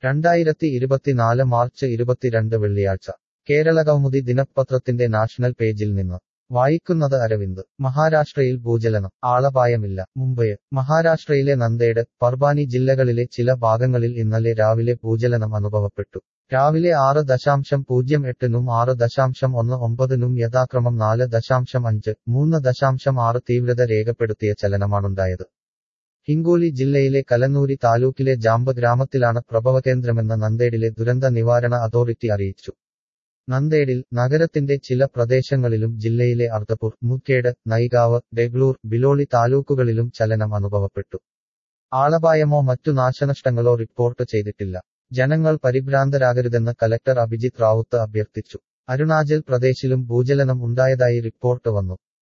രണ്ടായിരത്തി ഇരുപത്തിനാല് മാർച്ച് ഇരുപത്തിരണ്ട് വെള്ളിയാഴ്ച കേരള കൗമുദി ദിനപത്രത്തിന്റെ നാഷണൽ പേജിൽ നിന്ന് വായിക്കുന്നത് അരവിന്ദ് മഹാരാഷ്ട്രയിൽ ഭൂചലനം ആളപായമില്ല മുംബൈ മഹാരാഷ്ട്രയിലെ നന്ദേഡ് പർബാനി ജില്ലകളിലെ ചില ഭാഗങ്ങളിൽ ഇന്നലെ രാവിലെ ഭൂചലനം അനുഭവപ്പെട്ടു രാവിലെ ആറ് ദശാംശം പൂജ്യം എട്ടിനും ആറ് ദശാംശം ഒന്ന് ഒമ്പതിനും യഥാക്രമം നാല് ദശാംശം അഞ്ച് മൂന്ന് ദശാംശം ആറ് തീവ്രത രേഖപ്പെടുത്തിയ ചലനമാണുണ്ടായത് ഹിങ്കോലി ജില്ലയിലെ കലന്നൂരി താലൂക്കിലെ ജാമ്പ് ഗ്രാമത്തിലാണ് പ്രഭവകേന്ദ്രമെന്ന് നന്ദേഡിലെ ദുരന്ത നിവാരണ അതോറിറ്റി അറിയിച്ചു നന്ദേഡിൽ നഗരത്തിന്റെ ചില പ്രദേശങ്ങളിലും ജില്ലയിലെ അർദ്ധപൂർ മുക്കേട് നൈഗാവ് ഡെഗ്ലൂർ ബിലോളി താലൂക്കുകളിലും ചലനം അനുഭവപ്പെട്ടു ആളപായമോ മറ്റു നാശനഷ്ടങ്ങളോ റിപ്പോർട്ട് ചെയ്തിട്ടില്ല ജനങ്ങൾ പരിഭ്രാന്തരാകരുതെന്ന് കലക്ടർ അഭിജിത് റാവുത്ത് അഭ്യർത്ഥിച്ചു അരുണാചൽ പ്രദേശിലും ഭൂചലനം ഉണ്ടായതായി റിപ്പോർട്ട് വന്നു